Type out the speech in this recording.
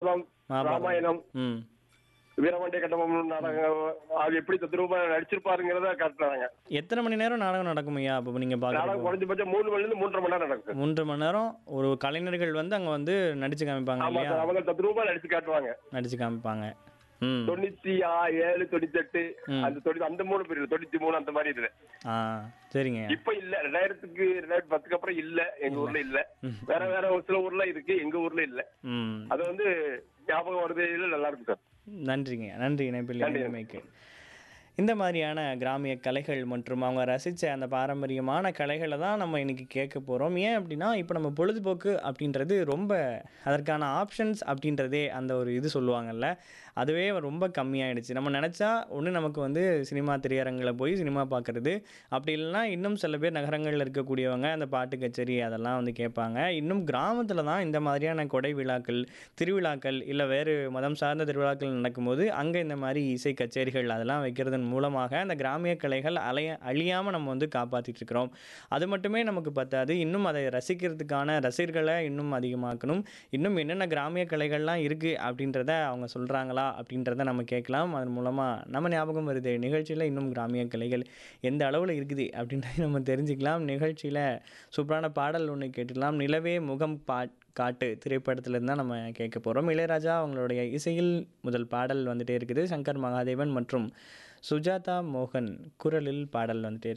மகாபாரதம் மகாபாரதம். ராமாயணம் ம் வீரபாண்டிய கட்டபொம்மன் நாடகம் அது எப்படி தத்ரூபா நடிச்சிருப்பாருங்கிறத காட்டுறாங்க எத்தனை மணி நேரம் நாடகம் நடக்கும் ஐயா அப்போ நீங்கள் நாடகம் பார்க்குறப்போ குறைஞ்சபட்சம் மூணு மணில இருந்து மூன்றரை மணி நேரம் நடக்கும் மூன்று மணி நேரம் ஒரு கலைஞர்கள் வந்து அங்கே வந்து நடிச்சு காமிப்பாங்க ஆமா இல்லையா சார் அவங்க தத்ரூபா நடிச்சு காட்டுவாங்க நடிச்சு காமிப்பாங்க ம் தொண்ணூத்தி ஆ- ஏழு தொண்ணூத்தி எட்டு அந்த தொண்ணூத்தி அந்த மூணு பீரியட் தொண்ணூத்தி மூணு அந்த மாதிரி இதுல ஆ சரிங்க இப்ப இல்ல ரெண்டாயிரத்துக்கு ரெண்டாயிரத்தி பத்துக்கு அப்புறம் இல்ல எங்க ஊர்ல இல்ல வேற வேற ஒரு சில ஊர்ல இருக்கு எங்க ஊர்ல இல்ல ம் அது வந்து ஞாபகம் வருது இல்ல நல்லா இருக்கு சார் நன்றிங்க நன்றி இணைப்பில் நன்றி. இணைமைக்கு இந்த மாதிரியான கிராமிய கலைகள் மற்றும் அவங்க ரசித்த அந்த பாரம்பரியமான கலைகளை தான் நம்ம இன்னைக்கு கேட்க போகிறோம் ஏன் அப்படின்னா இப்போ நம்ம பொழுதுபோக்கு அப்படின்றது ரொம்ப அதற்கான ஆப்ஷன்ஸ் அப்படின்றதே அந்த ஒரு இது சொல்லுவாங்கல்ல அதுவே ரொம்ப கம்மியாயிடுச்சு நம்ம நினச்சா ஒன்று நமக்கு வந்து சினிமா திரையரங்கில் போய் சினிமா பார்க்குறது அப்படி இல்லைன்னா இன்னும் சில பேர் நகரங்களில் இருக்கக்கூடியவங்க அந்த பாட்டு கச்சேரி அதெல்லாம் வந்து கேட்பாங்க இன்னும் கிராமத்தில் தான் இந்த மாதிரியான கொடை விழாக்கள் திருவிழாக்கள் இல்லை வேறு மதம் சார்ந்த திருவிழாக்கள் நடக்கும்போது அங்கே இந்த மாதிரி இசை கச்சேரிகள் அதெல்லாம் வைக்கிறதன் மூலமாக அந்த கிராமிய கலைகள் அலைய அழியாமல் நம்ம வந்து காப்பாற்றிட்டு இருக்கிறோம் அது மட்டுமே நமக்கு பத்தாது இன்னும் அதை ரசிக்கிறதுக்கான ரசிகர்களை இன்னும் அதிகமாக்கணும் இன்னும் என்னென்ன கிராமிய கலைகள்லாம் இருக்குது அப்படின்றத அவங்க சொல்கிறாங்களா அப்படின்றத நம்ம கேட்கலாம் அதன் மூலமாக நம்ம ஞாபகம் வருது நிகழ்ச்சியில் இன்னும் கிராமிய கலைகள் எந்த அளவில் இருக்குது அப்படின்றத நம்ம தெரிஞ்சுக்கலாம் நிகழ்ச்சியில் சூப்பரான பாடல் ஒன்று கேட்டுக்கலாம் நிலவே முகம் பா காட்டு திரைப்படத்திலிருந்து தான் நம்ம கேட்க போகிறோம் இளையராஜா அவங்களுடைய இசையில் முதல் பாடல் வந்துட்டே இருக்குது சங்கர் மகாதேவன் மற்றும் சுஜாதா மோகன் குரலில் பாடல் வந்துட்டே இருக்கு